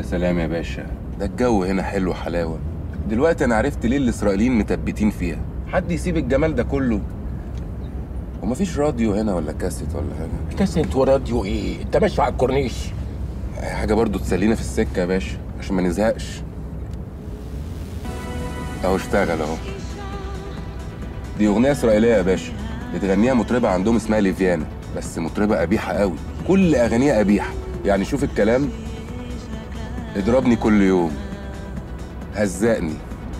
سلام يا باشا ده الجو هنا حلو حلاوه دلوقتي انا عرفت ليه الاسرائيليين مثبتين فيها حد يسيب الجمال ده كله ومفيش راديو هنا ولا كاسيت ولا حاجه كاسيت وراديو ايه انت ماشي على الكورنيش أي حاجه برضو تسلينا في السكه يا باشا عشان ما نزهقش اهو اشتغل اهو دي اغنيه اسرائيليه يا باشا بتغنيها مطربه عندهم اسمها ليفيانا بس مطربه قبيحه قوي كل اغانيها قبيحه يعني شوف الكلام اضربني كل يوم هزقني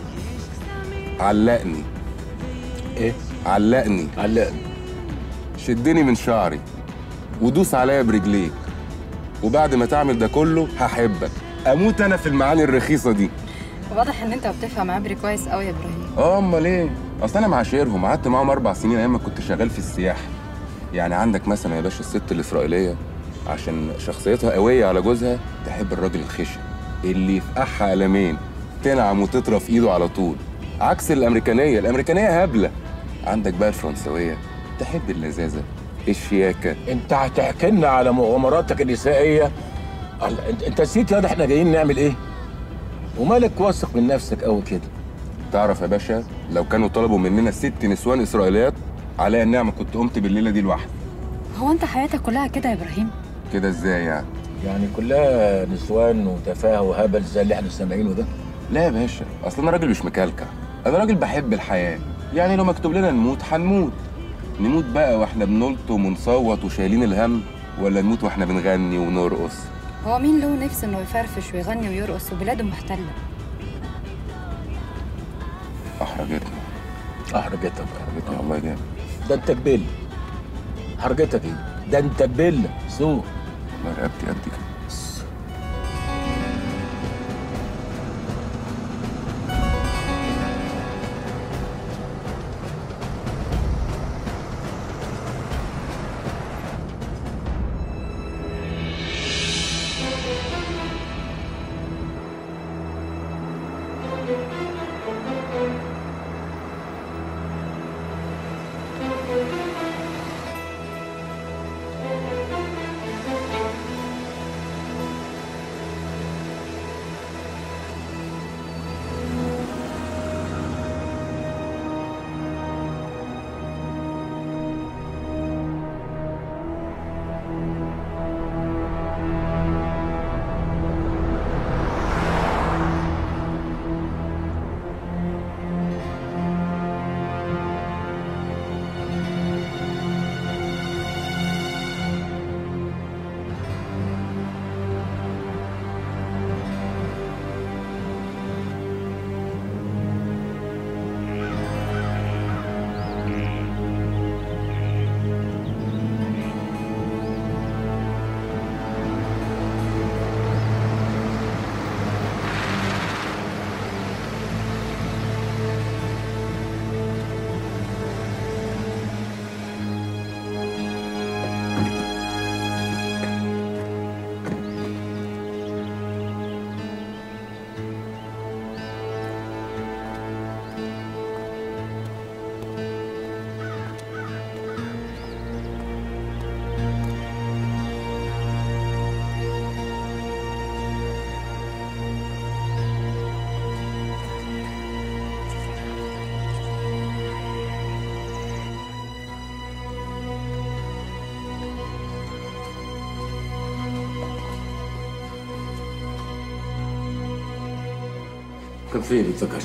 علقني ايه علقني علقني شدني من شعري ودوس عليا برجليك وبعد ما تعمل ده كله هحبك اموت انا في المعاني الرخيصه دي واضح ان انت بتفهم عبري كويس قوي يا ابراهيم اه امال ايه اصل انا معاشرهم قعدت معاهم اربع سنين ايام ما كنت شغال في السياحه يعني عندك مثلا يا باشا الست الاسرائيليه عشان شخصيتها قويه على جوزها تحب الراجل الخشن اللي يفقعها قلمين تنعم وتطرف ايده على طول عكس الامريكانيه الامريكانيه هبله عندك بقى الفرنسويه تحب اللذاذه الشياكه انت هتحكي لنا على مغامراتك النسائيه الله، انت انت نسيت يا ده احنا جايين نعمل ايه ومالك واثق من نفسك قوي كده تعرف يا باشا لو كانوا طلبوا مننا ست نسوان اسرائيليات عليا النعمه كنت قمت بالليله دي لوحدي هو انت حياتك كلها كده يا ابراهيم كده ازاي يعني يعني كلها نسوان وتفاهه وهبل زي اللي احنا سامعينه ده لا يا باشا اصل انا راجل مش مكلكع انا راجل بحب الحياه يعني لو مكتوب لنا نموت هنموت نموت بقى واحنا بنلطم ونصوت وشايلين الهم ولا نموت واحنا بنغني ونرقص هو مين له نفس انه يفرفش ويغني ويرقص وبلاده محتله احرجتنا احرجتك احرجتنا والله جامد ده انت بيل حرجتك ايه ده انت بيل سوق والله رقبتي قد كده كان فين الذكر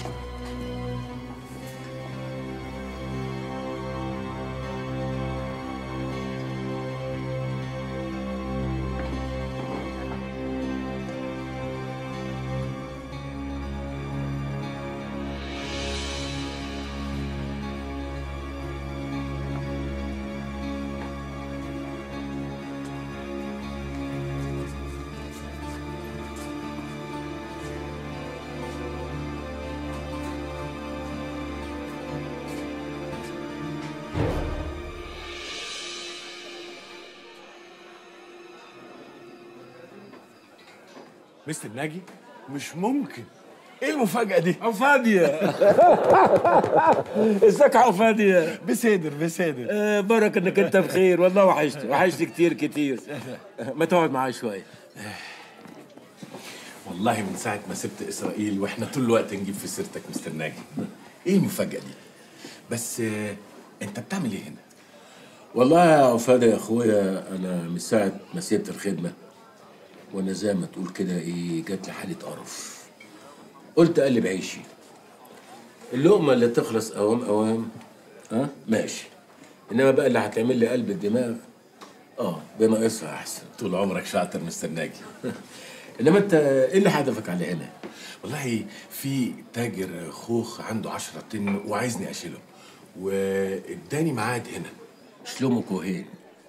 مستر ناجي مش ممكن ايه المفاجأة دي؟ عفادية ازيك يا عفادية بسادر بسادر آه برك انك انت بخير والله وحشت وحشت كتير كتير ما تقعد معايا شوية والله من ساعة ما سبت إسرائيل وإحنا طول الوقت نجيب في سيرتك مستر ناجي إيه المفاجأة دي؟ بس آه، أنت بتعمل إيه هنا؟ والله يا عفادة يا اخويا انا من ساعه ما سبت الخدمه وانا زي ما تقول كده ايه جات لي حاله قرف قلت اقلب عيشي اللقمه اللي تخلص اوام اوام ها ماشي انما بقى اللي هتعمل لي قلب الدماغ اه بناقصها احسن طول عمرك شاطر مستر ناجي انما انت ايه اللي هدفك على هنا والله في تاجر خوخ عنده عشرة طن وعايزني أشيله واداني ميعاد هنا شلومو كوهين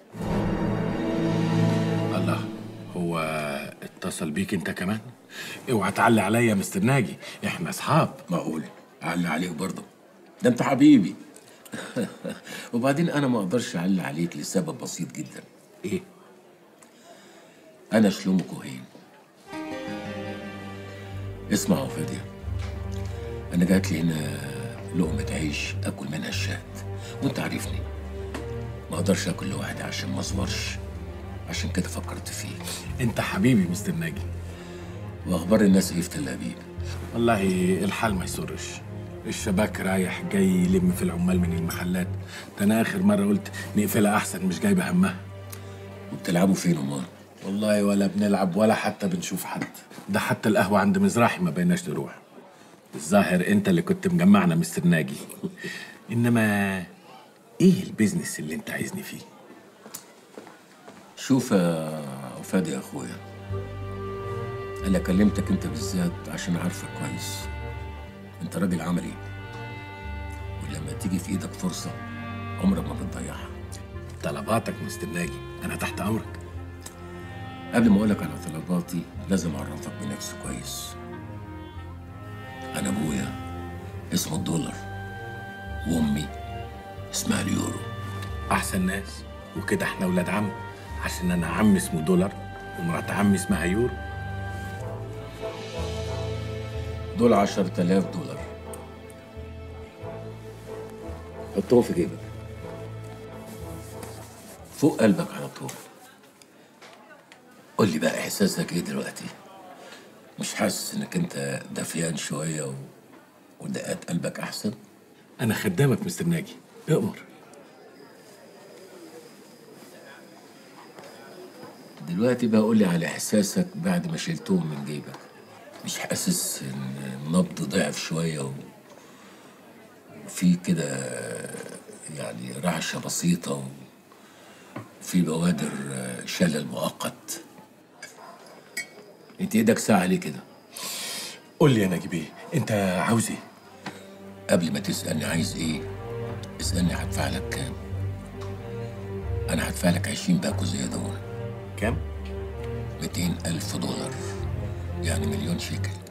الله هو اتصل بيك انت كمان اوعى تعلي عليا يا مستر ناجي احنا اصحاب معقول اعلي عليك برضه ده انت حبيبي وبعدين انا ما اقدرش اعلي عليك لسبب بسيط جدا ايه انا شلومو كوهين اسمع يا فادية انا جات لي هنا لقمة عيش اكل منها الشهد وانت عارفني ما اقدرش اكل لوحدي عشان ما اصبرش عشان كده فكرت فيك انت حبيبي مستر ناجي واخبار الناس ايه في تل ابيب والله الحال ما يسرش الشباك رايح جاي يلم في العمال من المحلات ده انا اخر مره قلت نقفلها احسن مش جايبه همها وبتلعبوا فين امال والله ولا بنلعب ولا حتى بنشوف حد ده حتى القهوه عند مزراحي ما بيناش نروح الظاهر انت اللي كنت مجمعنا مستر ناجي انما ايه البيزنس اللي انت عايزني فيه شوف يا فادي يا اخويا انا كلمتك انت بالذات عشان عارفك كويس انت راجل عملي ولما تيجي في ايدك فرصه عمرك ما بتضيعها طلباتك مستر ناجي انا تحت امرك قبل ما اقولك على طلباتي لازم اعرفك بنفسي كويس انا ابويا اسمه الدولار وامي اسمها اليورو احسن ناس وكده احنا ولاد عم عشان انا عم اسمه دولار ومرات عمي اسمها يورو دول عشرة آلاف دولار حطهم في جيبك فوق قلبك على طول قول لي بقى احساسك ايه دلوقتي مش حاسس انك انت دفيان شويه و... ودقات قلبك احسن انا خدامك مستر ناجي اؤمر دلوقتي بقى قول لي على احساسك بعد ما شلتهم من جيبك مش حاسس ان النبض ضعف شويه و... وفي كده يعني رعشه بسيطه و... وفي بوادر شلل مؤقت انت ايدك ساعه ليه كده قول لي يا ناجي بيه انت عاوز ايه قبل ما تسالني عايز ايه اسالني هدفع لك كام انا هدفع لك 20 باكو زياده دول كام 200 ألف دولار يعني مليون شيكل